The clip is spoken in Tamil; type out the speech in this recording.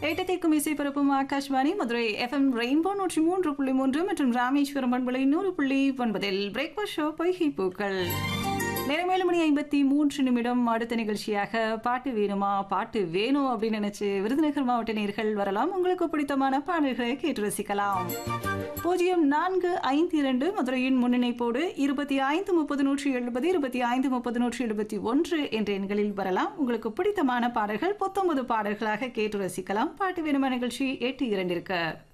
ஏட்டத்திற்கும் இசை பரப்பும் ஆகாஷ்வாணி மதுரை எஃப்எம் ரெயின்போ நூற்றி மூன்று புள்ளி மூன்று மற்றும் ராமேஸ்வரம் பண்பலை நூறு புள்ளி ஒன்பதில் பிரேக்ஃபாஸ்ட் ஷோ பொய்கை பூக்கள் நேரம் ஏழு மணி ஐம்பத்தி மூன்று நிமிடம் அடுத்த நிகழ்ச்சியாக பாட்டு வேணுமா பாட்டு வேணும் அப்படின்னு நினைச்சு விருதுநகர் மாவட்ட நேர்கள் வரலாம் உங்களுக்கு பிடித்தமான பாடல்களை கேட்டு ரசிக்கலாம் பூஜ்ஜியம் நான்கு ஐந்து இரண்டு மதுரையின் முன்னிணைப்போடு இருபத்தி ஐந்து முப்பது நூற்றி எழுபது இருபத்தி ஐந்து முப்பது நூற்றி எழுபத்தி ஒன்று என்ற எண்களில் வரலாம் உங்களுக்கு பிடித்தமான பாடல்கள் பத்தொன்பது பாடல்களாக கேட்டு ரசிக்கலாம் பாட்டு வேணுமா நிகழ்ச்சி எட்டு இரண்டிற்கு